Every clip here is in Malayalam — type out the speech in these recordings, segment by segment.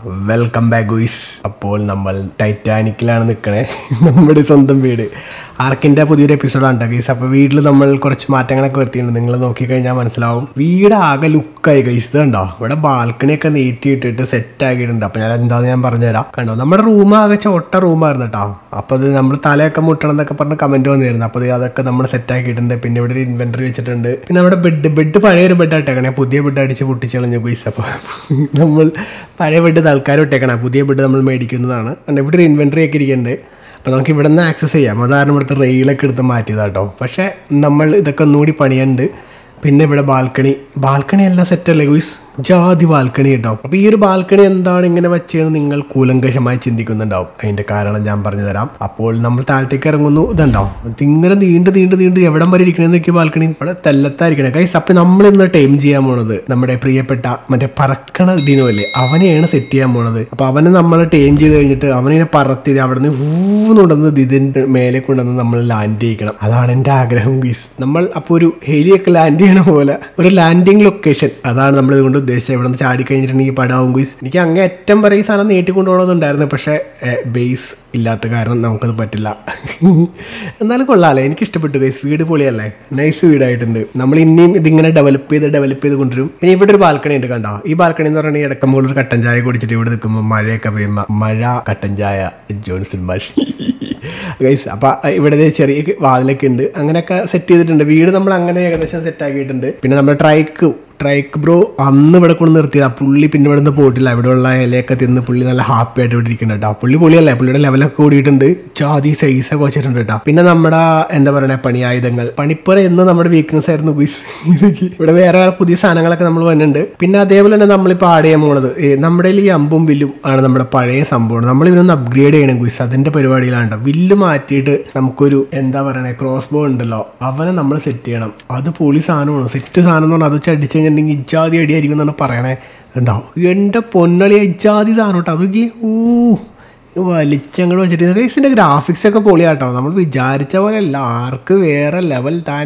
വെൽക്കം ബാക്ക് ഗുയിസ് അപ്പോൾ നമ്മൾ ടൈറ്റാനിക്കിലാണ് നിൽക്കണേ നമ്മുടെ സ്വന്തം വീട് ആർക്കിൻ്റെ പുതിയൊരു എപ്പിസോഡാണ് കേട്ടോ ഗൈസ് അപ്പോൾ വീട്ടിൽ നമ്മൾ കുറച്ച് മാറ്റങ്ങളൊക്കെ വരുത്തിയിട്ടുണ്ട് നിങ്ങൾ നോക്കിക്കഴിഞ്ഞാൽ മനസ്സിലാവും വീട് ആകെ ലുക്കായി ഗൈസ് ഇത് കണ്ടോ ഇവിടെ ബാൽക്കണിയൊക്കെ നീട്ടി ഇട്ടിട്ട് സെറ്റ് ആക്കിയിട്ടുണ്ട് അപ്പോൾ ഞാൻ എന്താണെന്ന് ഞാൻ പറഞ്ഞുതരാം കണ്ടോ നമ്മുടെ റൂം ആകെ ചോട്ട റൂമായിരുന്നു കേട്ടോ അപ്പോൾ അത് നമ്മൾ തലയൊക്കെ മുട്ടണം എന്നൊക്കെ പറഞ്ഞ് കമൻറ്റ് വന്നിരുന്നു അപ്പോൾ ഇത് അതൊക്കെ നമ്മൾ സെറ്റ് ആക്കിയിട്ടുണ്ട് പിന്നെ ഇവിടെ ഒരു ഇൻവെൻറ്ററി വെച്ചിട്ടുണ്ട് പിന്നെ നമ്മുടെ ബെഡ് ബെഡ് പഴയൊരു ബെഡ് ഇട്ടേക്കണേ പുതിയ ബെഡ് അടിച്ച് പൊട്ടിച്ചളഞ്ഞു ഗൈസ് അപ്പോൾ നമ്മൾ പഴയ ബെഡ് തൽക്കാലം ഇട്ടേക്കണേ പുതിയ ബെഡ് നമ്മൾ മേടിക്കുന്നതാണ് and ഇവിടെ ഒരു ഇൻവെൻറ്ററി ഒക്കെ ഇരിക്കുന്നുണ്ട് അപ്പോൾ നമുക്ക് ഇവിടെ നിന്ന് ആക്സസ് ചെയ്യാം അതാണ് ഇവിടുത്തെ റെയിലൊക്കെ എടുത്ത് മാറ്റിയതാട്ടോ പക്ഷേ നമ്മൾ ഇതൊക്കെ ഒന്നുകൂടി പണിയുണ്ട് പിന്നെ ഇവിടെ ബാൽക്കണി ബാൽക്കണി എല്ലാം സെറ്റല്ലേ ഗുയിസ് ജാതി ബാൽക്കണി കേട്ടോ അപ്പോൾ ഈ ഒരു ബാൽക്കണി എന്താണ് ഇങ്ങനെ വെച്ചതെന്ന് നിങ്ങൾ കൂലങ്കഷമായി ചിന്തിക്കുന്നുണ്ടാവും അതിൻ്റെ കാരണം ഞാൻ പറഞ്ഞു തരാം അപ്പോൾ നമ്മൾ താഴത്തേക്ക് ഇറങ്ങുന്നു ഇതുണ്ടാവും ഇതിങ്ങനെ നീണ്ട് നീണ്ട് നീണ്ട് എവിടം വരെ ഇരിക്കണമെന്ന് നോക്കിയ ബാൽക്കണി ഇവിടെ തെല്ലത്തായിരിക്കണേ ഗൈസ് അപ്പം നമ്മൾ ഇന്ന് ടൈം ചെയ്യാൻ പോണത് നമ്മുടെ പ്രിയപ്പെട്ട മറ്റേ പറക്കണ ദിനമല്ലേ അവനെയാണ് സെറ്റ് ചെയ്യാൻ പോണത് അപ്പോൾ അവനെ നമ്മൾ ടൈം ചെയ്ത് കഴിഞ്ഞിട്ട് അവനിങ്ങനെ പറത്തി അവിടെ നിന്ന് ഊന്നുണ്ടെന്ന് ഇതിൻ്റെ മേലെ കൊണ്ടുവന്ന് നമ്മൾ ലാൻഡ് ചെയ്യിക്കണം അതാണ് എൻ്റെ ആഗ്രഹം ഗീസ് നമ്മൾ അപ്പോൾ ഒരു ഹെലിയൊക്കെ ലാൻഡ് ചെയ്യണ പോലെ ഒരു ലാൻഡിങ് ലൊക്കേഷൻ അതാണ് നമ്മൾ ഇതുകൊണ്ട് ഉദ്ദേശിച്ചത് ഇവിടെ നിന്ന് ചാടി കഴിഞ്ഞിട്ടുണ്ടെങ്കിൽ പടാവും ഗീസ് എനിക്ക് അങ്ങേ അറ്റം വരെ ഈ സാധനം നീട്ടിക്കൊണ്ടുപോകണമെന്നുണ്ടായിരുന്നു പക്ഷേ ബേസ് ഇല്ലാത്ത കാരണം നമുക്കത് പറ്റില്ല എന്നാലും കൊള്ളാമല്ലേ എനിക്ക് ഇഷ്ടപ്പെട്ടു ഗൈസ് വീട് പൊളിയല്ലേ നൈസ് വീടായിട്ടുണ്ട് നമ്മൾ ഇനിയും ഇതിങ്ങനെ ഡെവലപ്പ് ചെയ്ത് ഡെവലപ്പ് ചെയ്ത് കൊണ്ടുവരും പിന്നെ ഇവിടെ ഒരു ബാൽക്കണി ഉണ്ട് കണ്ടോ ഈ ബാൽക്കണി എന്ന് പറയുന്നത് ഇടക്കുമ്പോൾ ഒരു കട്ടൻ ചായ കുടിച്ചിട്ട് ഇവിടെ നിൽക്കുമ്പോൾ മഴയൊക്കെ പെയ്യുമ്പോൾ മഴ കട്ടൻ ചായ ജോൺസൺ മാഷ് ഗൈസ് അപ്പം ഇവിടെ ദേ ചെറിയ വാതിലൊക്കെ ഉണ്ട് അങ്ങനെയൊക്കെ സെറ്റ് ചെയ്തിട്ടുണ്ട് വീട് നമ്മൾ അങ്ങനെ ഏകദേശം സെറ്റ് ആക്കിയിട്ടുണ്ട് പിന്നെ നമ്മുടെ ട്രൈക്ക് ട്രൈക്ക് ബ്രോ അന്ന് ഇവിടെ കൊണ്ട് നിർത്തിയതാ പുള്ളി പിന്നെ ഇവിടെ നിന്ന് പോയിട്ടില്ല ഇവിടെ ഉള്ള ഇലയൊക്കെ തിന്ന് പുള്ളി നല്ല ഹാപ്പി ആയിട്ട് ഇവിടെ ഇരിക്കുന്നുണ്ട് കേട്ടോ പുള്ളി പൊളിയല്ലേ പുള്ളിയുടെ ലെവലൊക്കെ കൂടിയിട്ടുണ്ട് ജാതി സൈസൊക്കെ വെച്ചിട്ടുണ്ട് കേട്ടോ പിന്നെ നമ്മുടെ എന്താ പറയുക പണിയായുധങ്ങൾ പണിപ്പുര എന്ന് നമ്മുടെ വീക്ക്നെസ് ആയിരുന്നു ഗുയിസ് ഇവിടെ വേറെ പുതിയ സാധനങ്ങളൊക്കെ നമ്മൾ വന്നിട്ടുണ്ട് പിന്നെ അതേപോലെ തന്നെ നമ്മളിപ്പോൾ ആഡ് ചെയ്യാൻ പോണത് ഏ, നമ്മുടെ ഈ അമ്പും വില്ലും ആണ് നമ്മുടെ പഴയ സംഭവം നമ്മൾ ഇവരൊന്ന് അപ്ഗ്രേഡ് ചെയ്യണം ഗുയിസ് അതിന്റെ പരിപാടിയിലാണ് ട്ടോ. വില്ല് മാറ്റിയിട്ട് നമുക്കൊരു എന്താ പറയണേ ക്രോസ് ബോ ഉണ്ടല്ലോ അവനെ നമ്മൾ സെറ്റ് ചെയ്യണം അത് പൊളി സാധനമാണ് സെറ്റ് സാധനം എന്ന് പറഞ്ഞാൽ അത് വെച്ച് അടിച്ചു കഴിഞ്ഞിട്ടുണ്ടെങ്കിൽ ഇജാതി അടിയായിരിക്കും എന്നാണ് പറയണേ ഉണ്ടാവും എൻ്റെ പൊന്നളി ഇജാതി സാധനം കേട്ടോ അതൊക്കെ ഊ വലിച്ചങ്ങോട്ട് വെച്ചിട്ട് ഗൈസിൻ്റെ ഗ്രാഫിക്സ് ഒക്കെ പൊളിയാട്ടോ നമ്മൾ വിചാരിച്ച പോലെ അല്ല ആർക്ക് വേറെ ലെവൽ താൻ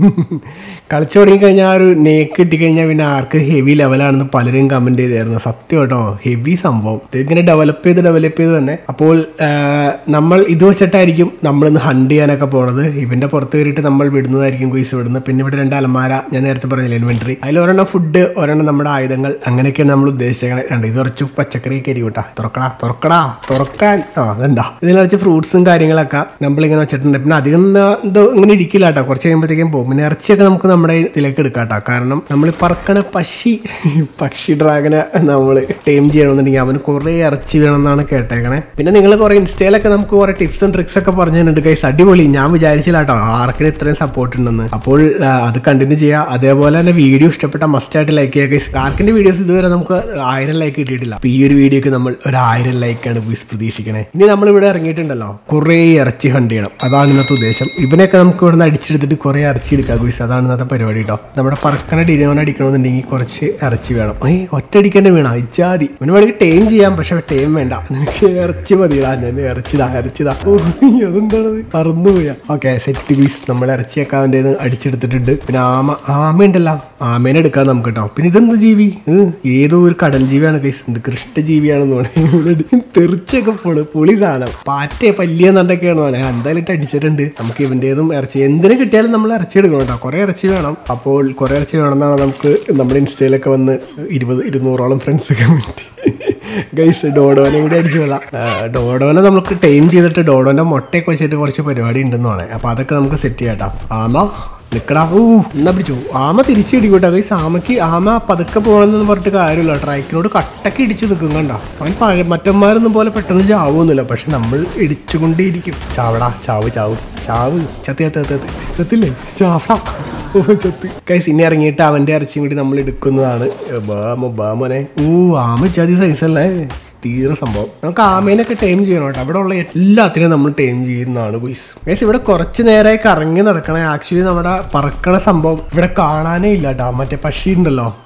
കളിച്ചു തുടങ്ങി കഴിഞ്ഞാൽ ഒരു നേക്ക് കിട്ടിക്കഴിഞ്ഞാൽ പിന്നെ ആർക്ക് ഹെവി ലെവലാണെന്ന് പലരും കമൻറ്റ് ചെയ്തായിരുന്നു സത്യം കേട്ടോ ഹെവി സംഭവം ഇതിങ്ങനെ ഡെവലപ്പ് ചെയ്ത് ഡെവലപ്പ് ചെയ്ത് തന്നെ അപ്പോൾ ആ, നമ്മൾ ഇത് വെച്ചിട്ടായിരിക്കും നമ്മളിന്ന് ഹണ്ട് ചെയ്യാനൊക്കെ പോണത് ഇവൻ്റെ പുറത്ത് കയറിയിട്ട് നമ്മൾ വിടുന്നതായിരിക്കും ഗുയിസ് വിടുന്നത് പിന്നെ ഇവിടെ രണ്ട് അലമാര ഞാൻ നേരത്തെ പറഞ്ഞില്ല ഇൻവെൻട്രി അതിൽ ഒരെണ്ണം ഫുഡ് ഒരെണ്ണം നമ്മുടെ ആയുധങ്ങൾ അങ്ങനെയൊക്കെയാണ് നമ്മൾ ഉദ്ദേശിച്ചത് കണ്ട് ഇത് കുറച്ച് പച്ചക്കറിയൊക്കെ ആയിരിക്കും കേട്ടോ തുറക്കടാ തുറക്കടാ തുറക്കാൻ ആ അതെന്താ ഇതിൽ കുറച്ച് ഫ്രൂട്ട്സും കാര്യങ്ങളൊക്കെ നമ്മളിങ്ങനെ വെച്ചിട്ടുണ്ട് പിന്നെ അധികം എന്താ എന്തോ ഇങ്ങനെ ഇരിക്കില്ല കേട്ടോ കുറച്ച് കഴിയുമ്പോഴത്തേക്കും പോകും പിന്നെ ഇറച്ചിയൊക്കെ നമുക്ക് നമ്മുടെ ഇതിലേക്ക് എടുക്കാം കേട്ടോ കാരണം നമ്മൾ പറക്കണ പശി പക്ഷി ഡ്രാഗനെ നമ്മൾ ടൈം ചെയ്യണമെന്നുണ്ടെങ്കിൽ അവന് കുറേ ഇറച്ചി വേണമെന്നാണ് കേട്ടേക്കണേ പിന്നെ നിങ്ങൾ കുറേ ഇൻസ്റ്റയിലൊക്കെ നമുക്ക് കുറേ ടിപ്സും ട്രിക്സ് ഒക്കെ പറഞ്ഞു തന്നിട്ടുണ്ട് ഗൈസ് അടിപൊളി ഞാൻ വിചാരിച്ചില്ല കേട്ടോ ആർക്കിന് ഇത്രയും സപ്പോർട്ട് ഉണ്ടെന്ന് അപ്പോൾ ആ, അത് കണ്ടിന്യൂ ചെയ്യുക അതേപോലെ തന്നെ വീഡിയോ ഇഷ്ടപ്പെട്ട മസ്റ്റ് ആയിട്ട് ലൈക്ക് ചെയ്യുക ഗൈസ് ആർക്കിന്റെ വീഡിയോസ് ഇതുവരെ നമുക്ക് ആയിരം ലൈക്ക് കിട്ടിയിട്ടില്ല അപ്പോൾ ഈ ഒരു വീഡിയോക്ക് നമ്മൾ ഒരു ആയിരം ലൈക്കാണ് ഗൈസ് പ്രതീക്ഷിക്കണേ ഇനി നമ്മൾ ഇവിടെ ഇറങ്ങിയിട്ടുണ്ടല്ലോ കുറേ ഇറച്ചി ഹണ്ട് ചെയ്യണം അതാണ് ഇന്നത്തെ ഉദ്ദേശം ഇവനെയൊക്കെ നമുക്ക് ഇവിടെ നിന്ന് അടിച്ചെടുത്തിട്ട് കുറേ ഇറച്ചി എടുക്കാം ഗൈസ് അതാണ് ഇന്നത്തെ പരിപാടി കേട്ടോ നമ്മുടെ പറക്കണ ഡിനോനെ അടിക്കണമെന്നുണ്ടെങ്കിൽ കുറച്ച് ഇറച്ചി വേണം ഏയ് ഒറ്റ അടിക്കേണ്ട വീണ ഇച്ചാതി ഇവന് വേണമെങ്കിൽ ടൈം ചെയ്യാം പക്ഷെ ടൈം വേണ്ട നിനക്ക് ഇറച്ചി മതിയിടാ ഞാൻ ഇറച്ചിതാ ഇറച്ചിതാ ഓ അതെന്താണത് പറന്നുപോയാ ഓക്കെ സെറ്റ് പീസ് നമ്മുടെ ഇറച്ചിയൊക്കെ അവൻ്റെ കയ്യിന്ന് അടിച്ചെടുത്തിട്ടുണ്ട് പിന്നെ ആമ ആമ ഉണ്ടല്ലോ ആമേനെ എടുക്കാം നമുക്ക് കേട്ടോ പിന്നെ ഇതെന്ത് ജീവി ഏഹ്, ഏതോ ഒരു കടൽ ജീവിയാണ് കൈസ് എന്ത് കൃഷ്ണജീവിയാണെന്ന് തോന്നുന്നു തെറിച്ചൊക്കെ പൊളി പൊളി സാധനം പാറ്റയെ പല്ലിയെന്നുണ്ടൊക്കെയാണ് തോന്നുന്നത് എന്തായാലും ഇട്ട് അടിച്ചിട്ടുണ്ട് നമുക്ക് ഇവൻ്റെതും ഇറച്ചി എന്തിനു കിട്ടിയാലും നമ്മൾ ഇറച്ചി എടുക്കണം കേട്ടോ കുറേ ഇറച്ചി വേണം അപ്പോൾ കുറേ ഇറച്ചി വേണമെന്നാണ് നമുക്ക് നമ്മുടെ ഇൻസ്റ്റയിലൊക്കെ വന്ന് ഇരുപത് ഇരുന്നൂറോളം ഫ്രണ്ട്സ് കമൻറ്റ് ഗൈസ് ഡോഡോനെ കൂടി അടിച്ചു കൊള്ളാം ഡോഡോനെ നമുക്ക് ടൈം ചെയ്തിട്ട് ഡോഡോന്റെ മുട്ടയൊക്കെ വെച്ചിട്ട് കുറച്ച് പരിപാടി ഉണ്ടെന്ന് പറയാം അപ്പൊ അതൊക്കെ നമുക്ക് സെറ്റ് ചെയ്യാട്ടോ ആമ നിക്കടാ ഊ എന്നാ പിടിച്ചു ആമ തിരിച്ച് ഇടിക്കൂട്ടോ ഗൈസ് ആമയ്ക്ക് ആമ പതുക്കെ പോകണമെന്ന് പറഞ്ഞിട്ട് കാര്യമില്ല ട്രൈക്കിനോട് കട്ടക്ക് ഇടിച്ച് നിൽക്കും കണ്ട അവൻ പഴ മറ്റന്മാരൊന്നും പോലെ പെട്ടെന്ന് ചാവൊന്നുമില്ല പക്ഷെ നമ്മൾ ഇടിച്ചുകൊണ്ടേയിരിക്കും ചാവടാ ചാവ് ചാവ് ചാവ് ചത്തി ചത്തി ചത്തി ചത്തി ചത്തില്ലേ ചാവടാ ഓ ചത്ത് കൈസ് ഇനി ഇറങ്ങിയിട്ട് അവന്റെ ഇറച്ചിയും കൂടി നമ്മൾ എടുക്കുന്നതാണ് ബാമോ ബാമോനെ ഊ ആമ ജാതി സൈസ് അല്ലേ തീരെ സംഭവം നമുക്ക് ആമേനൊക്കെ ടൈം ചെയ്യണം കേട്ടോ അവിടെ ഉള്ള എല്ലാത്തിനും നമ്മൾ ടൈം ചെയ്യുന്നതാണ് ഗുയ്സ് ഗൈസ് ഇവിടെ കുറച്ച് നേരമായി കറങ്ങി നടക്കണേ ആക്ച്വലി നമ്മുടെ പറക്കണ സംഭവം ഇവിടെ കാണാനേ ഇല്ല കേട്ടോ മറ്റേ പക്ഷി ഉണ്ടല്ലോ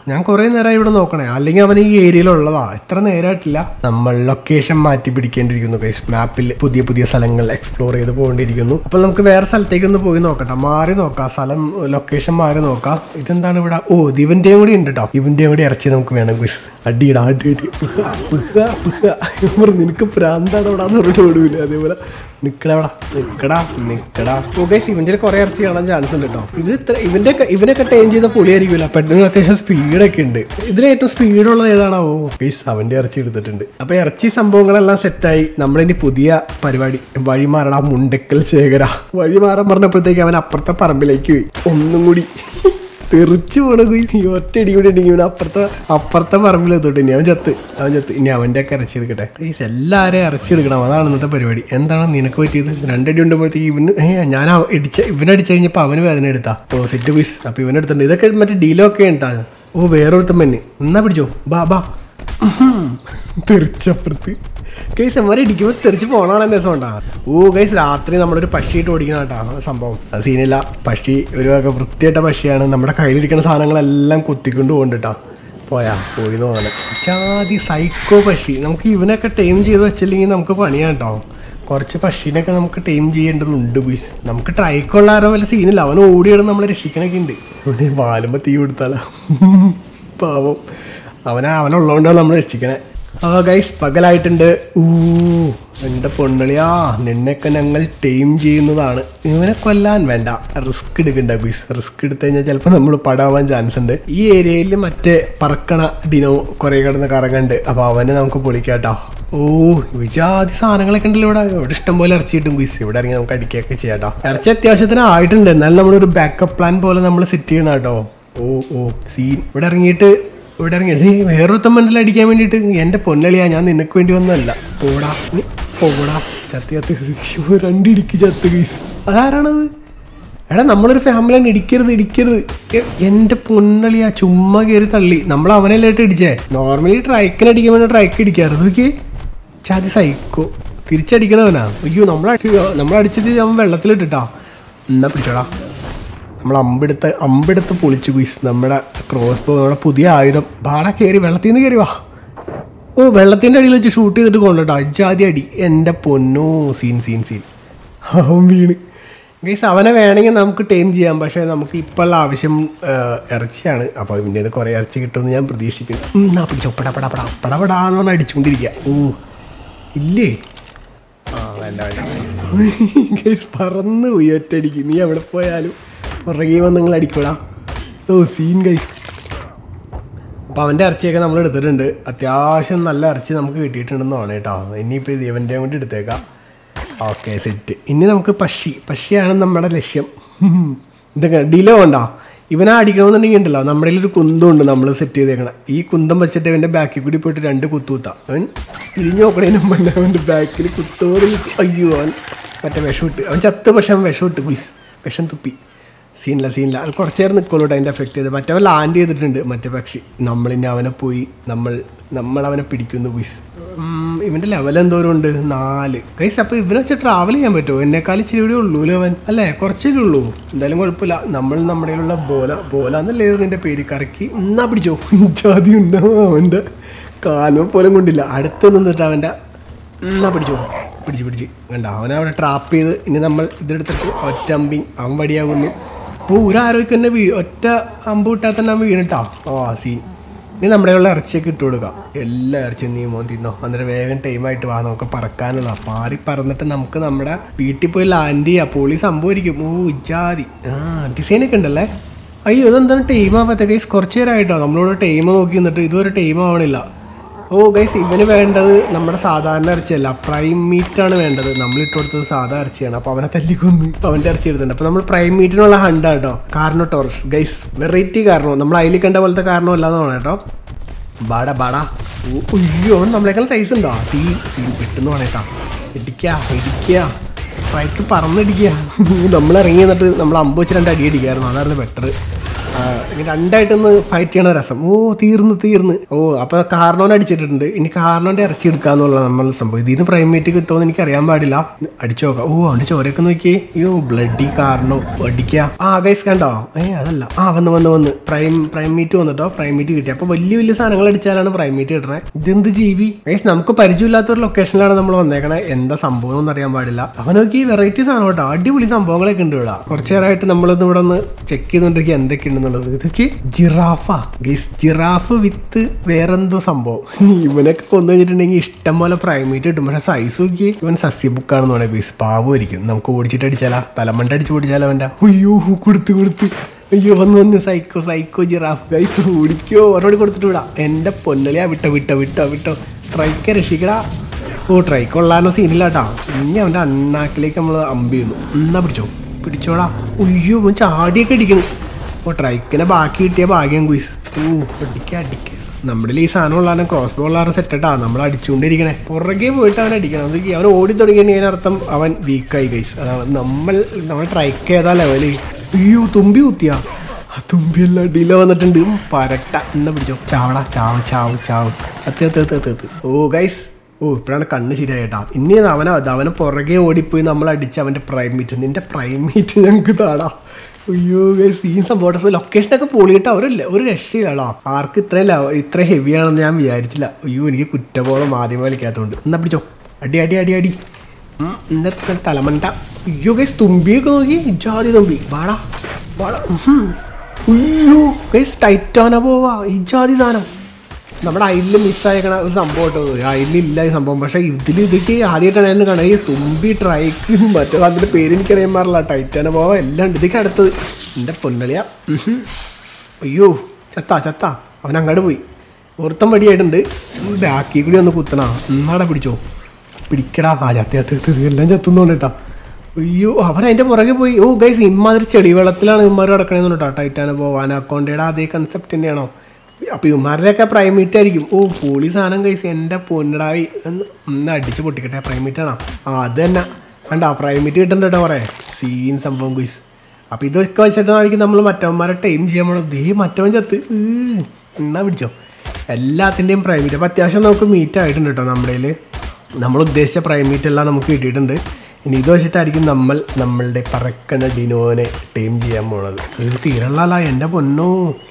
ഞാൻ കുറേ നേരമായി ഇവിടെ നോക്കണേ അല്ലെങ്കിൽ അവൻ ഈ ഏരിയയിലുള്ളതാ എത്ര നേരമായിട്ടില്ല നമ്മൾ ലൊക്കേഷൻ മാറ്റി പിടിക്കേണ്ടിയിരിക്കുന്നു ഗൈസ് മാപ്പിൽ പുതിയ പുതിയ സ്ഥലങ്ങൾ എക്സ്പ്ലോർ ചെയ്ത് പോകേണ്ടിയിരിക്കുന്നു അപ്പോൾ നമുക്ക് വേറെ സ്ഥലത്തേക്ക് ഒന്ന് പോയി നോക്കട്ടെ മാറി നോക്കാം സ്ഥലം ലൊക്കേഷൻ മാറി നോക്കാം ഇതെന്താണ് ഇവിടെ ഓ ഇത് ഇവന്റെയും കൂടി ഉണ്ട് കേട്ടോ ഇവന്റെയും കൂടി ഇറച്ചി നമുക്ക് വേണം ഗൈസ് അടിയിടാ അടി അടി പുഹ പുഹ പുഹ ഞാൻ പറഞ്ഞു, നിനക്ക് പ്രാന്താണ് അവിടെ എന്ന് പറഞ്ഞിട്ട് ഓടൂല അതേപോലെ നിക്കടാ അവിടെ നിക്കടാ നിക്കടാ ഓ ഗൈസ് ഇവന്റെ കുറെ ഇറച്ചി കാണാൻ ചാൻസ് ഉണ്ട് കേട്ടോ ഇത് ഇത്ര ഇവന്റെ ഇവനൊക്കെ ടൈം ചെയ്ത പൊളിയായിരിക്കില്ല പെട്ടെന്ന് അത്യാവശ്യം സ്പീഡൊക്കെ ഉണ്ട് ഇതിൽ ഏറ്റവും സ്പീഡുള്ളത് ഏതാണോ ഓ ഗൈസ് അവന്റെ ഇറച്ചി എടുത്തിട്ടുണ്ട് അപ്പൊ ഇറച്ചി സംഭവങ്ങളെല്ലാം സെറ്റായി നമ്മളിനി പുതിയ പരിപാടി വഴി മാറടാ മുണ്ടക്കൽ ശേഖര വഴി മാറാൻ പറഞ്ഞപ്പോഴത്തേക്ക് അവൻ അപ്പുറത്തെ പറമ്പിലേക്ക് പോയി ഒന്നും കൂടി തെറിച്ചു പോണ കുയി ഒറ്റ ഇടി കൂടി ഉണ്ടെങ്കിൽ ഇവൻ അപ്പുറത്തെ അപ്പുറത്തെ പറമ്പിൽ എത്തോട്ടെ ഇനി അവൻ ചത്ത് അവൻ ചത്ത് ഇനി അവൻ്റെ ഒക്കെ ഇറച്ചി എടുക്കട്ടെ ഗൈസ് എല്ലാവരെയും ഇറച്ചി എടുക്കണം അതാണ് ഇന്നത്തെ പരിപാടി എന്താണ് നിനക്ക് പറ്റിയത് രണ്ടടി ഉണ്ടുമ്പോഴത്തേക്ക് ഇവന് ഏ ഞാൻ അവ- ഇടിച്ച ഇവനടിച്ചു കഴിഞ്ഞപ്പോൾ അവന് വേദന എടുത്താ ഓ സെറ്റ് പീസ് അപ്പോൾ ഇവനെടുത്തിട്ടുണ്ട് ഇതൊക്കെ മറ്റേ ഡീലൊക്കെ ഉണ്ടാ ഓ വേറൊരുത്തം തന്നെ എന്നാ പിടിച്ചോ ബാ ബാ ഉഹും. തെറിച്ചപ്പുറത്ത് ഗൈസ് അമ്മമാരെ ഇടിക്കുമ്പോൾ തെറിച്ച് പോകണമാണ് എൻ്റെ രസം ഉണ്ടാ ഓ ഗൈസ് രാത്രി നമ്മളൊരു പക്ഷിയിട്ട് ഓടിക്കണം കേട്ടോ സംഭവം അത് സീനില്ല പക്ഷി ഒരു വക വൃത്തിയായിട്ട പക്ഷിയാണ് നമ്മുടെ കയ്യിലിരിക്കുന്ന സാധനങ്ങളെല്ലാം കൊത്തിക്കൊണ്ട് പോകണ്ടിട്ടാ പോയാ പോയി നോക്കണം ജാതി സൈക്കോ പക്ഷി നമുക്ക് ഇവനൊക്കെ ടൈം ചെയ്ത് വെച്ചില്ലെങ്കിൽ നമുക്ക് പണിയാണ് കേട്ടോ കുറച്ച് പക്ഷീനൊക്കെ നമുക്ക് ടൈം ചെയ്യേണ്ടതുണ്ട് ബീസ് നമുക്ക് ട്രൈക്കുള്ള ആരോ വല്ല സീനില്ല അവൻ ഓടിയാണ് നമ്മളെ രക്ഷിക്കണൊക്കെ ഉണ്ട് ഇവിടെ വാലുമ്പോൾ തീ കൊടുത്താലോ പാവം അവനെ അവനുള്ളതുകൊണ്ടാണ് നമ്മൾ രക്ഷിക്കണേ ആ ഗൈസ് പകലായിട്ടുണ്ട് ഊ എൻ്റെ പൊണ്ണളിയാ നിന്നെയൊക്കെ ഞങ്ങൾ ടൈം ചെയ്യുന്നതാണ് ഇവനെ കൊല്ലാൻ വേണ്ട റിസ്ക് എടുക്കണ്ട ബീസ് റിസ്ക് എടുത്തു കഴിഞ്ഞാൽ ചിലപ്പോൾ നമ്മൾ പടാവാൻ ചാൻസ് ഉണ്ട് ഈ ഏരിയയിൽ മറ്റേ പറക്കണ ഡിനോ കുറേ കിടന്ന് കറങ്ങുന്നുണ്ട് അപ്പോൾ അവനെ നമുക്ക് പൊളിക്കാട്ടോ ഓ വിജാതി സാധനങ്ങളൊക്കെ ഉണ്ടല്ലോ ഇവിടെ ഇവിടെ ഇഷ്ടംപോലെ ഇറച്ചി കിട്ടും ബീസ് ഇവിടെ ഇറങ്ങി നമുക്ക് അടിക്കുകയൊക്കെ ചെയ്യാട്ടോ ഇറച്ചി അത്യാവശ്യത്തിന് ആയിട്ടുണ്ട് എന്നാലും നമ്മളൊരു ബാക്കപ്പ് പ്ലാൻ പോലെ നമ്മൾ സെറ്റ് ചെയ്യണം കേട്ടോ ഓ ഓ സീൻ ഇവിടെ ഇറങ്ങിയിട്ട് ഇവിടെ ഇറങ്ങി ഏയ് വേറൊരുത്തം മണ്ടൽ അടിക്കാൻ വേണ്ടിയിട്ട് എൻ്റെ പൊന്നളിയാ ഞാൻ നിനക്ക് വേണ്ടി വന്നതല്ല പോടാ നീ പോടാ ചത്ത് ചത്ത് ശ്ശോ, രണ്ടിടിക്ക് ചത്ത് ഗീസ് അതാരാണത് എടാ നമ്മളൊരു ഫാമിലിയാണ് ഇടിക്കരുത് ഇടിക്കരുത് എ- എൻ്റെ പൊന്നളിയാ ചുമ്മാ കയറി തള്ളി നമ്മൾ അവനെല്ലായിട്ട് ഇടിച്ചേ നോർമലി ട്രൈക്കിന് അടിക്കാൻ വേണ്ടി ട്രൈക്ക് ഇടിക്കാറ് നോക്കിയേ ചാതി സൈക്കോ തിരിച്ചടിക്കണവനാ അയ്യോ നമ്മൾ നമ്മൾ അടിച്ചത് അവൻ വെള്ളത്തിലിട്ടിട്ടാ എന്നാ പിടിച്ചോടാ നമ്മൾ അമ്പെടുത്ത് അമ്പെടുത്ത് പൊളിച്ചു കുയിസ് നമ്മുടെ ക്രോസ് ബോ നമ്മുടെ പുതിയ ആയുധം ബാട കയറി വെള്ളത്തിൽ നിന്ന് കയറി വാ ഓ വെള്ളത്തിൻ്റെ അടിയിൽ വെച്ച് ഷൂട്ട് ചെയ്തിട്ട് കൊണ്ടോട്ടോ അജാതി അടി എൻ്റെ പൊന്നോ സീൻ സീൻ സീൻ അവൻ വീണ് ഗൈസ് അവനെ വേണമെങ്കിൽ നമുക്ക് ടൈം ചെയ്യാം പക്ഷേ നമുക്ക് ഇപ്പോഴുള്ള ആവശ്യം ആ, ഇറച്ചിയാണ് അപ്പോൾ ഇതിൻ്റെ ഇത് കുറേ ഇറച്ചി കിട്ടുമെന്ന് ഞാൻ പ്രതീക്ഷിക്കുന്നു ഉം, എന്നാ പിടിച്ചോ പട പട പട പട പടാന്ന് പറഞ്ഞാൽ അടിച്ചുകൊണ്ടിരിക്കുക ഓ ഇല്ലേ ആ വേണ്ട വേണ്ട ഗൈസ് പറന്ന് പോയി ഒറ്റയടിക്ക് നീ എവിടെ പോയാലും പുറകെ വന്ന് നിങ്ങൾ അടിക്കൂടാ ഓ സീൻ ഗൈസ് അപ്പോൾ അവൻ്റെ ഇറച്ചിയൊക്കെ നമ്മൾ എടുത്തിട്ടുണ്ട് അത്യാവശ്യം നല്ല ഇറച്ചി നമുക്ക് കിട്ടിയിട്ടുണ്ടെന്നാണ് കേട്ടോ ഇനിയിപ്പോൾ ഇത് ഇവൻ്റെ കൊണ്ട് എടുത്തേക്കാം ഓക്കെ സെറ്റ് ഇനി നമുക്ക് പക്ഷി പക്ഷിയാണ് നമ്മുടെ ലക്ഷ്യം ഇതൊക്കെ ഡിലേ ഉണ്ടോ ഇവനെ അടിക്കണമെന്നുണ്ടെങ്കിൽ ഉണ്ടല്ലോ നമ്മുടെ ഒരു കുന്തമുണ്ട് നമ്മൾ സെറ്റ് ചെയ്തേക്കണം ഈ കുന്തം വെച്ചിട്ട് ഇവൻ്റെ ബാക്കിൽ കൂടി പോയിട്ട് രണ്ട് കുത്തു കുത്താം അവൻ തിരിഞ്ഞു നോക്കണേനും മുന്നേ അവൻ്റെ ബാക്കിൽ കുത്തോറ് കുത്തു അയ്യോ അവൻ മറ്റേ വിഷം ഇട്ട് അവൻ ചത്ത് പക്ഷെ അവൻ വിഷം ഇട്ട് കുയിസ് വിഷം തുപ്പി സീനില്ല സീനില്ല അത് കുറച്ച് നേരം നിൽക്കുള്ളൂ കേട്ടോ അതിൻ്റെ എഫക്റ്റ് ചെയ്ത് മറ്റവൻ ലാൻഡ് ചെയ്തിട്ടുണ്ട് മറ്റേ പക്ഷി നമ്മളിനി അവനെ പോയി നമ്മൾ നമ്മൾ അവനെ പിടിക്കുന്നു ബിസ് ഇവൻ്റെ ലെവൽ എന്തോരം ഉണ്ട് നാല് കൈസ് അപ്പോൾ ഇവനെ വെച്ച് ട്രാവൽ ചെയ്യാൻ പറ്റുമോ എന്നെക്കാൾ ഇച്ചിരി കൂടി ഉള്ളൂ അവൻ അല്ലേ കുറച്ചേ ഉള്ളൂ എന്തായാലും കുഴപ്പമില്ല നമ്മൾ നമ്മുടെ കയ്യിലുള്ള ബോല ബോല എന്നല്ലേ നിൻ്റെ പേര് കറക്കി എന്നാ പിടിച്ചോ ജാതി ഉണ്ടാവും അവൻ്റെ കാൽമ പോലും കൊണ്ടില്ല അടുത്ത് നിന്നിട്ട് അവൻ്റെ എന്നാ പിടിച്ചോ പിടിച്ച് പിടിച്ച് കണ്ട അവനെ അവിടെ ട്രാപ്പ് ചെയ്ത് ഇനി നമ്മൾ ഇതെടുത്തിട്ട് ഒറ്റ അമ്പിങ് അവൻ വടിയാകുന്നു ഓ ഒരു ആരോഗ്യം തന്നെ വീ ഒറ്റ അമ്പ് വിട്ടാൽ തന്നെ അവൻ വീണിട്ടാ ഓ സീൻ ഇനി നമ്മുടെ ഉള്ള ഇറച്ചിയൊക്കെ ഇട്ട് കൊടുക്കാം എല്ലാ ഇറച്ചിയും നീ മോൻ തിന്നോ അന്നേരം വേഗം ടൈമായിട്ട് വാ നമുക്ക് പറക്കാനുള്ള പാറി പറന്നിട്ട് നമുക്ക് നമ്മുടെ വീട്ടിൽ പോയി ലാൻഡ് ചെയ്യാം പൊളി സംഭവിക്കും ഓ ഇജാതി ആ ഡിസൈനൊക്കെ ഉണ്ടല്ലേ അയ്യോ ഇതെന്താണ് ടൈം ആവാത്ത ഗൈസ് കുറച്ച് നേരമായിട്ടോ നമ്മളോട് ടൈം നോക്കി നിന്നിട്ട് ഇതുവരെ ടൈം ആവണില്ല ഓ ഗൈസ് ഇവന് വേണ്ടത് നമ്മുടെ സാധാരണ ഇറച്ചിയല്ല പ്രൈം മീറ്റ് ആണ് വേണ്ടത് നമ്മൾ ഇട്ട് കൊടുത്തത് സാധാ ഇറച്ചിയാണ് അപ്പോൾ അവനെ തല്ലിക്കൊന്ന് അവൻ്റെ ഇറച്ചി എടുത്തിട്ടുണ്ട് അപ്പോൾ നമ്മൾ പ്രൈം മീറ്റിനുള്ള ഹണ്ട് കേട്ടോ കാർണോ ടോറസ് ഗൈസ് വെറൈറ്റി കാരണോ നമ്മൾ അതിൽ കണ്ട പോലത്തെ കാരണോ അല്ലാന്ന് വേണം കേട്ടോ ബാടാ ബാടാ ഓ അയ്യോ അവൻ നമ്മളെക്കാൾ സൈസ് ഉണ്ടോ സീൻ സീൻ പെട്ടെന്ന് വേണേട്ടാ ഇടിക്കുക ഇടിക്കുക ട്രൈക്ക് പറന്നിടിക്കുക നമ്മൾ ഇറങ്ങി എന്നിട്ട് നമ്മൾ അമ്പ് വെച്ച് രണ്ട് അടി അടിക്കായിരുന്നു അതായിരുന്നു ബെറ്റർ ആ, ഇങ്ങനെ രണ്ടായിട്ടൊന്ന് ഫൈറ്റ് ചെയ്യണ രസം ഓ തീർന്ന് തീർന്ന് ഓ അപ്പൊ കാർണോനെ അടിച്ചിട്ടുണ്ട് ഇനി കാർണോന്റെ ഇറച്ചി എടുക്കാന്നുള്ള നമ്മൾ സംഭവം ഇതിന് പ്രൈമേറ്റ് കിട്ടുമെന്ന് എനിക്ക് അറിയാൻ പാടില്ല അടിച്ചു നോക്കാം ഓ അവന്റെ ചോരയൊക്കെ നോക്കിയേ അയ്യോ ബ്ലഡി കാർണോ അടിക്കുക ആ ഗൈസ് കണ്ടോ ഏ അതല്ല ആ വന്ന് വന്ന് വന്ന് പ്രൈം പ്രൈമേറ്റ് വന്നിട്ടോ പ്രൈമേറ്റ് കിട്ടി അപ്പൊ വലിയ വലിയ സാധനങ്ങൾ അടിച്ചാലാണ് പ്രൈമേറ്റ് കിട്ടണേ ഇതെന്ത് ജീവി ഗൈസ് നമുക്ക് പരിചയമില്ലാത്ത ഒരു ലൊക്കേഷനിലാണ് നമ്മൾ വന്നേക്കണേ എന്താ സംഭവം ഒന്നും അറിയാൻ പാടില്ല അവൻ നോക്കി വെറൈറ്റി സാധനം കേട്ടോ അടിപൊളി സംഭവങ്ങളൊക്കെ ഉണ്ട് ഇവിടെ കുറച്ചു നേരമായിട്ട് നമ്മളിന്ന് ഇവിടെ ഒന്ന് ചെക്ക് ചെയ്തുകൊണ്ടിരിക്കുക എന്തൊക്കെയുണ്ടെന്നുള്ളത് ഇതൊക്കെ ജിറാഫാ ഗൈസ് ജിറാഫ് വിത്ത് വേറെന്തോ സംഭവം ഇവനൊക്കെ കൊന്നു കഴിഞ്ഞിട്ടുണ്ടെങ്കിൽ ഇഷ്ടം പോലെ പ്രൈമേറ്റ് കിട്ടും പക്ഷെ സൈസ് നോക്കി ഇവൻ സസ്യ ബുക്കാണെന്ന് പറയാം ഗൈസ് പാവമായിരിക്കും നമുക്ക് ഓടിച്ചിട്ട് അടിച്ചാലാ തലമണ്ട അടിച്ച് ഓടിച്ചാലോ അവൻ്റെ അയ്യോ കൊടുത്ത് കൊടുത്ത് അയ്യോ വന്ന് വന്ന് സൈക്കോ സൈക്കോ ജിറാഫ് ഗൈസ് ഓടിക്കോ ഒരോട് കൊടുത്തിട്ട് വിടാം എൻ്റെ പൊന്നളിയാ വിട്ടോ വിട്ടോ വിട്ടോ വിട്ടോ ട്രൈക്കെ രക്ഷിക്കടാ ഓ ട്രൈ കൊള്ളാനോ സീനില്ല കേട്ടോ ഇനി അവൻ്റെ അണ്ണാക്കിലേക്ക് നമ്മൾ അമ്പ് ചെയ്യുന്നു എന്നാ പിടിച്ചോ പിടിച്ചോടാ അയ്യോ ഇവൻ ചാടിയൊക്കെ അടിക്കണം ഓ ട്രൈക്കിനെ ബാക്കി കിട്ടിയ ഭാഗ്യം ക്വിസ് ഓ അടിക്ക അടിക്ക നമ്മുടെ ഈ സാധനം ഉള്ളാനും ക്രോസ് ബോൾ ഉള്ളാരും സെറ്റാ നമ്മൾ അടിച്ചുകൊണ്ടിരിക്കണേ പുറകെ പോയിട്ട് അവൻ അടിക്കണം അത് അവൻ ഓടി തുടങ്ങിയ അർത്ഥം അവൻ വീക്കായി ഗൈസ് അതാണ് നമ്മൾ നമ്മൾ ട്രൈക്ക് ഏതാ ലെവല് അയ്യോ തുമ്പി കുത്തിയാ ആ തുമ്പിയെല്ലാം ഡില വന്നിട്ടുണ്ട് ഉം, പരട്ട എന്നാ പിടിച്ചോ ചാവടാ ചാവ് ചാവ് ചാവ് ചത്ത് ചത്ത് ചത്ത് ചത്ത് ഓ ഗൈസ് ഓ ഇപ്പോഴാണ് കണ്ണ് ശരിയായിട്ടാ ഇനി അവനെ അവനെ പുറകെ ഓടിപ്പോയി നമ്മൾ അടിച്ച് അവൻ്റെ പ്രൈമേറ്റ് നിന്റെ പ്രൈമേറ്റ് ഞങ്ങൾക്ക് താടാ അയ്യോ ഗൈസ് ഈ സംഭവം ലൊക്കേഷനൊക്കെ പൊളിയിട്ട് അവരല്ല ഒരു രക്ഷയിലാണോ ആർക്ക് ഇത്ര ലവ- ഇത്ര ഹെവി ആണെന്ന് ഞാൻ വിചാരിച്ചില്ല അയ്യോ എനിക്ക് കുറ്റബോധം ആദ്യം വലിക്കാത്തതുകൊണ്ട് എന്നാ പിടിച്ചോ അടി അടി അടി അടി ഉം, എന്നിട്ട് തലമണ്ട അയ്യോ ഗൈസ് തുമ്പിയൊക്കെ നോക്കി ഇജാതി തുമ്പി വാടാ വാടാ ഉഹും. അയ്യോ ഗൈസ് ടൈറ്റാന പോവാ ഇജാതി സാധനം നമ്മുടെ അയിലിൽ മിസ്സായേക്കണ ഒരു സംഭവം കേട്ടോ അയിലില്ല ഈ സംഭവം പക്ഷേ ഇതിൽ ഇതൊക്കെ ആദ്യമായിട്ടാണ് ഞാൻ കാണുന്നത് ഈ തുമ്പി ട്രൈക്ക് മറ്റേ അതിൻ്റെ പേര് എനിക്കറിയാൻ പാടില്ല ടൈറ്റാന പോവാ എല്ലാം ഉണ്ട് ഇതൊക്കെ അടുത്തത് എൻ്റെ പൊന്നളിയ അയ്യോ ചത്താ ചത്താ അവൻ അങ്ങോട്ട് പോയി ഒരുത്തം വടിയായിട്ടുണ്ട് ബാക്കി കൂടി ഒന്ന് കുത്തണ എന്നാടാ പിടിച്ചോ പിടിക്കടാ ആ ചത്തി ചത്തി ചത്തി എല്ലാം ചത്തുന്നോണ്ട് കേട്ടാ അയ്യോ അവൻ അതിന്റെ പുറകെ പോയി ഓ ഗൈസ് ഇമ്മാതിരി ചെളി വെള്ളത്തിലാണ് ഇമ്മാർ കിടക്കണേന്ന് കേട്ടോ ടൈറ്റാന പോവാൻ അക്കൗണ്ടയുടെ അതേ കൺസെപ്റ്റ് തന്നെയാണോ അപ്പൊ ഇമാരുടെയൊക്കെ പ്രൈമേറ്റ് ആയിരിക്കും ഓ പോളി സാധനം കഴിച്ച് എൻ്റെ പൊന്നടാവി എന്ന് ഒന്ന് അടിച്ച് പൊട്ടിക്കട്ടെ പ്രൈമേറ്റ് ആണോ ആ അത് തന്നെ കണ്ടാ പ്രൈമേറ്റ് കിട്ടണ്ട കേട്ടോ പറയാ സീൻ സംഭവം ഗൈസ് അപ്പൊ ഇതൊക്കെ വെച്ചിട്ടാണെങ്കിൽ നമ്മൾ മറ്റവന്മാരെ ടൈം ചെയ്യാൻ പോണത് ദേ മറ്റവൻ ചത്ത് ഈ, എന്നാ പിടിച്ചോ എല്ലാത്തിൻ്റെയും പ്രൈമേറ്റ് അപ്പോൾ അത്യാവശ്യം നമുക്ക് മീറ്റ് ആയിട്ടുണ്ട് കേട്ടോ നമ്മുടെ കയ്യിൽ നമ്മൾ ഉദ്ദേശിച്ച പ്രൈമേറ്റ് എല്ലാം നമുക്ക് കിട്ടിയിട്ടുണ്ട് ഇനി ഇത് വെച്ചിട്ടായിരിക്കും നമ്മൾ നമ്മളുടെ പറക്കണ ഡിനോനെ ടൈം ചെയ്യാൻ പോണത് ഇത് തീരള്ളല്ല എൻ്റെ പൊന്നോ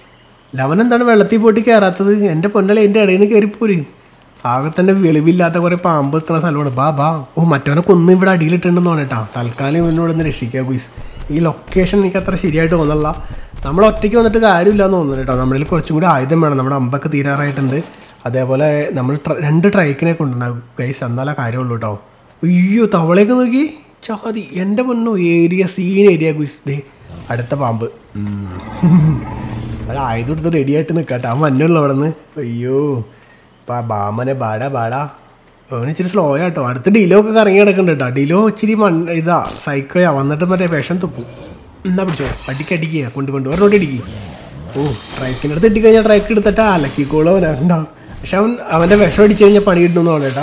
ലവൻ എന്താണ് വെള്ളത്തിൽ പോയിട്ട് കയറാത്തത് എൻ്റെ പൊന്നലെ എൻ്റെ ഇടയിൽ നിന്ന് കയറിപ്പോര് ആകെ തന്നെ വെളിവില്ലാത്ത കുറേ പാമ്പ് നിൽക്കുന്ന സ്ഥലമാണ് ബാ ബാ ഓ മറ്റവനെ കൊന്നും ഇവിടെ അടിയിലിട്ടുണ്ടെന്ന് തോന്നട്ടാ തൽക്കാലം ഇവനോട് ഒന്ന് രക്ഷിക്കുക ഗുയിസ് ഈ ലൊക്കേഷൻ എനിക്ക് അത്ര ശരിയായിട്ട് തോന്നല്ല നമ്മൾ ഒറ്റയ്ക്ക് വന്നിട്ട് കാര്യമില്ല എന്ന് തോന്നുന്നു കേട്ടോ നമ്മളിൽ കുറച്ചും കൂടി ആയുധം വേണം നമ്മുടെ അമ്പൊക്കെ തീരാറായിട്ടുണ്ട് അതേപോലെ നമ്മൾ ട്ര- രണ്ട് ട്രൈക്കിനെ കൊണ്ടുണ്ടാകും ഗൈസ് എന്നാലേ കാര്യമുള്ളൂ കേട്ടോ അയ്യോ തവളയൊക്കെ നോക്കി ചാതി എൻ്റെ പൊന്നോ ഏരിയ സീൻ ഏരിയ ഗുയിസ് ദേ അടുത്ത പാമ്പ് ഉം. അവിടെ ആയുധം എടുത്ത് റെഡി ആയിട്ട് നിൽക്കട്ടെ അവൻ മഞ്ഞുള്ളൂ അവിടെ നിന്ന് അയ്യോ ഇപ്പം ബാമനെ ബാടാ ബാടാ അവന് ഇച്ചിരി സ്ലോ ആട്ടോ അടുത്ത് ഡിലോ ഒക്കെ കറങ്ങി കിടക്കുന്നുണ്ട് കേട്ടോ ഡിലോ ഇച്ചിരി മണ്ണ് ഇതാ സൈക്കോയാ വന്നിട്ട് മറ്റേ വിഷം തുപ്പും എന്നാ പിടിച്ചോ അടിക്കടിക്കുക കൊണ്ട് കൊണ്ട് ഒരെണ്ണോട്ട് അടിക്കുക ഓ ട്രൈക്കിൻ്റെ അടുത്ത് ഇട്ടിക്കഴിഞ്ഞാൽ ട്രൈക്ക് എടുത്തിട്ട് അലക്കിക്കോളോ അവനുണ്ടാവും പക്ഷെ അവൻ അവൻ്റെ വിഷം അടിച്ചു കഴിഞ്ഞാൽ പണി കിട്ടുന്നു കേട്ടോ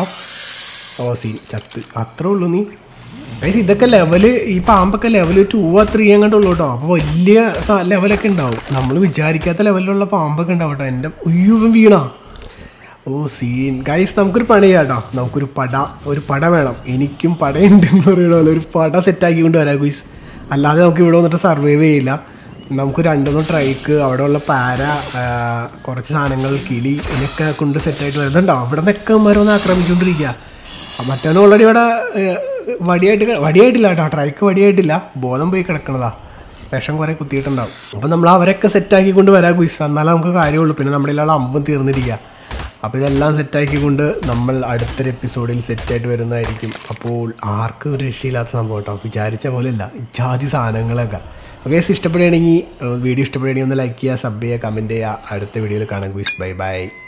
ഓ സീൻ ചത്ത് അത്രേ ഉള്ളൂ നീ ഗൈസ് ഇതൊക്കെ ലെവല് ഈ പാമ്പൊക്കെ ലെവൽ ടു ആ ത്രീ അങ്ങോട്ട് ഉള്ളൂ കേട്ടോ അപ്പോൾ വലിയ സ- ലെവലൊക്കെ ഉണ്ടാവും നമ്മൾ വിചാരിക്കാത്ത ലെവലിലുള്ള പാമ്പൊക്കെ ഉണ്ടാവും കേട്ടോ എൻ്റെ ഉയ്യുവൻ വീണാ ഓ സീൻ ഗൈസ് നമുക്കൊരു പണി ചെയ്യാം കേട്ടോ നമുക്കൊരു പട ഒരു പട വേണം എനിക്കും പടയുണ്ട് എന്ന് പറയണ പോലെ ഒരു പട സെറ്റാക്കി കൊണ്ട് വരാം ഗൈസ് അല്ലാതെ നമുക്ക് ഇവിടെ വന്നിട്ട് സർവൈവ് ചെയ്യില്ല നമുക്ക് രണ്ടൊന്നും ട്രൈക്ക് അവിടെയുള്ള പാര ആ, കുറച്ച് സാധനങ്ങൾ കിളി ഇതിനൊക്കെ കൊണ്ട് സെറ്റായിട്ട് വരുന്നുണ്ടോ അവിടെ നിന്നൊക്കെ അവന്മാർ വന്ന് ആക്രമിച്ചുകൊണ്ടിരിക്കുക മറ്റവനും ഓൾറെഡി ഇവിടെ ഏഹ്, വടിയായിട്ട് ക- വടിയായിട്ടില്ല കേട്ടോ ട്രൈക്ക് വടിയായിട്ടില്ല ബോധം പോയി കിടക്കണതാ വിഷം കുറേ കുത്തിയിട്ടുണ്ടാവും അപ്പം നമ്മൾ അവരൊക്കെ സെറ്റാക്കി കൊണ്ട് വരാൻ ക്വിസ് എന്നാലേ നമുക്ക് കാര്യമുള്ളൂ പിന്നെ നമ്മുടെ ഇതിലുള്ള അമ്പും തീർന്നിരിക്കുക അപ്പോൾ ഇതെല്ലാം സെറ്റാക്കിക്കൊണ്ട് നമ്മൾ അടുത്തൊരു എപ്പിസോഡിൽ സെറ്റായിട്ട് വരുന്നതായിരിക്കും അപ്പോൾ ആർക്കും ഒരു രക്ഷയില്ലാത്ത സംഭവം കേട്ടോ വിചാരിച്ച പോലെയല്ല ജാതി സാധനങ്ങളൊക്കെ ഓക്കെ ഇഷ്ടപ്പെടുകയാണെങ്കിൽ വീഡിയോ ഇഷ്ടപ്പെടുകയാണെങ്കിൽ ഒന്ന് ലൈക്ക് ചെയ്യുക സബ് ചെയ്യുക കമൻറ്റ് ചെയ്യുക അടുത്ത വീഡിയോയിൽ കാണാം ക്വിസ് ബൈ ബൈ